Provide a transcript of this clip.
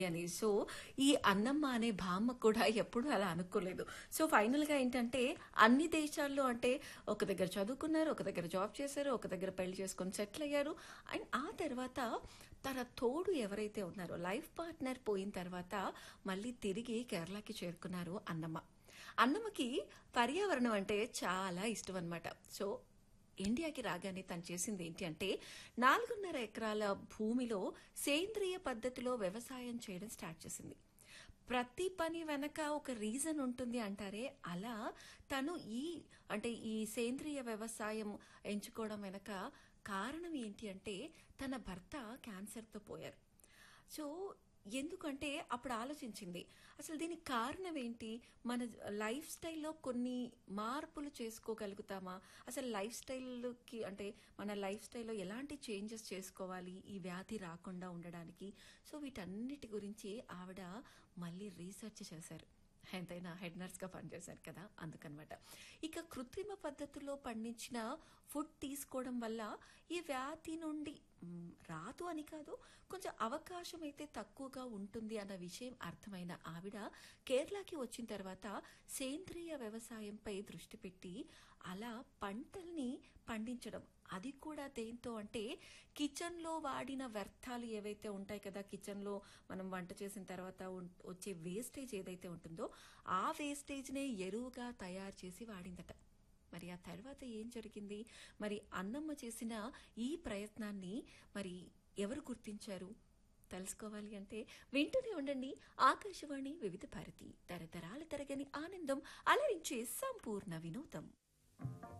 అని. సో, ఈ అన్నమ్మ అనే భామ కూడా ఎప్పుడూ అలా అనుకోలేదు. సో, ఫైనల్‌గా ఏంటంటే అన్ని దేశాల్లో అంటే ఒక దగ్గర చదువుకున్నారు, ఒక దగ్గర జాబ్ చేశారు, ఒక దగ్గర పెళ్లి చేసుకొని సెటిల్ అయ్యారు. అండ్ ఆ తర్వాత తన తోడు ఎవరైతే ఉన్నారో లైఫ్ పార్ట్నర్ పోయిన తర్వాత మళ్ళీ తిరిగి కేరళకి చేరుకున్నారు అన్నమ్మ. అన్నమ్మకి పర్యావరణం అంటే చాలా ఇష్టం అన్నమాట. సో, ఇండియాకి రాగానే తను చేసింది ఏంటి అంటే 4.5 ఎకరాల భూమిలో సేంద్రియ పద్ధతిలో వ్యవసాయం చేయడం స్టార్ట్ చేసింది. ప్రతి పని వెనక ఒక రీజన్ ఉంటుంది అంటారే అలా తను ఈ అంటే ఈ సేంద్రియ వ్యవసాయం ఎంచుకోవడం వెనక కారణం ఏంటి అంటే తన భర్త క్యాన్సర్‌తో పోయారు. సో, ఎందుకంటే అప్పుడు ఆలోచించింది. అసలు దీనికి కారణం ఏంటి? మన లైఫ్ స్టైల్‌లో కొన్ని మార్పులు చేసుకోగలుగుతామా? అసలు లైఫ్ స్టైల్‌కి అంటే మన లైఫ్ స్టైల్‌లో ఎలాంటి చేంజెస్ చేసుకోవాలి ఈ వ్యాధి రాకుండా ఉండడానికి? సో, వీటన్నిటి గురించి ఆవిడ మళ్ళీ రీసెర్చ్ చేశారు. ఎంతైనా హెడ్ నర్స్‌గా పనిచేశారు కదా! అందుకనమాట. ఇక కృత్రిమ పద్ధతిలో పండించిన ఫుడ్ తీసుకోవడం వల్ల ఈ వ్యాధి నుండి హ్మ్, రాదు అని కాదు. కొంచెం అవకాశం అయితే తక్కువగా ఉంటుంది అన్న విషయం అర్థమైన ఆవిడ కేరళకి వచ్చిన తర్వాత సేంద్రియ వ్యవసాయంపై దృష్టి పెట్టి అలా పంటల్ని పండించడం. అది కూడా దేంతో అంటే కిచెన్‌లో వాడిన వ్యర్థాలు ఏవైతే ఉంటాయి కదా! కిచెన్‌లో మనం వంట చేసిన తర్వాత ఉన్ వచ్చే వేస్టేజ్ ఏదైతే ఉంటుందో ఆ వేస్టేజ్‌నే ఎరువుగా తయారు చేసి వాడిందట. మరి ఆ తర్వాత ఏం జరిగింది? మరి అన్నమ్మ చేసిన ఈ ప్రయత్నాన్ని మరి ఎవరు గుర్తించారు? తెలుసుకోవాలి అంటే వింటూనే ఉండండి ఆకాశవాణి వివిధ భారతి తరతరాల తరగని ఆనందం అలరించే సంపూర్ణ వినోదం.